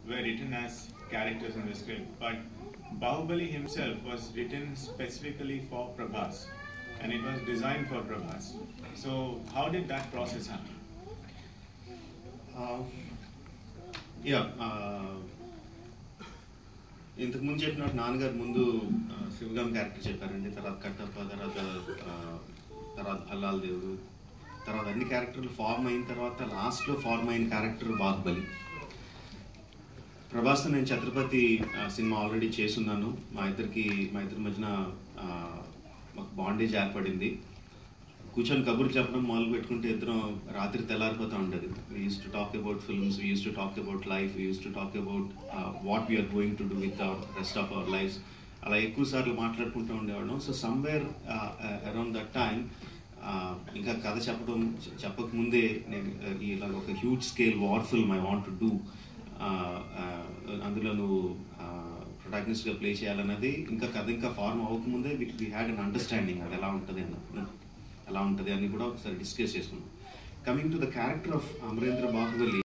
were written as characters in the script, but Bahubali himself was written specifically for Prabhas, and it was designed for Prabhas. So, how did that process happen? Yeah ఇంతకు ముందు చెప్పినట్టు నాన్నగారు ముందు ఆ, శివగాం character చెప్పారండి తర్వాత కట్టప్ప తర్వాత ఆ, తర్వాత అల్లాల్ దేవుడు తర్వాత అన్ని క్యారెక్టర్లు ఫార్మ్ అయిన తర్వాత లాస్ట్లో ఫార్మ్ అయిన క్యారెక్టర్ బాహుబలి ప్రభాస్తో నేను ఛత్రపతి ఆ, సినిమా ఆల్రెడీ చేసున్నాను మా ఇద్దరికి మా ఇద్దరి మధ్యన ఆ, మాకు బాండేజ్ ఏర్పడింది కూర్చొని కబుర్లు చెప్పడం మొదలు పెట్టుకుంటే ఇద్దరం రాత్రి తెల్లారిపోతూ ఉండేది we use to talk about films we use to talk about life we use to talk about what we are going to do with our rest of our life అలా ఎక్కువ సార్లు మాట్లాడుకుంటూ ఉండేవాళ్ళం so somewhere around that time ఇంకా కథ చెప్పడం చెప్పక ముందే నేను uh, ఇలా ఒక huge scale war film I want to do అందులో నువ్వు ప్రొటాగనిస్ట్గా ప్లే చేయాలన్నది ఇంకా కథ ఇంకా ఫార్మ్ అవ్వకముందే వీ హ్యాడ్ అన్ అండర్స్టాండింగ్ అది ఎలా ఉంటుంది అన్నప్పుడు ఎలా ఉంటుంది అని కూడా ఒకసారి డిస్కస్ చేసుకున్నాం coming to the character of Amarendra Baahubali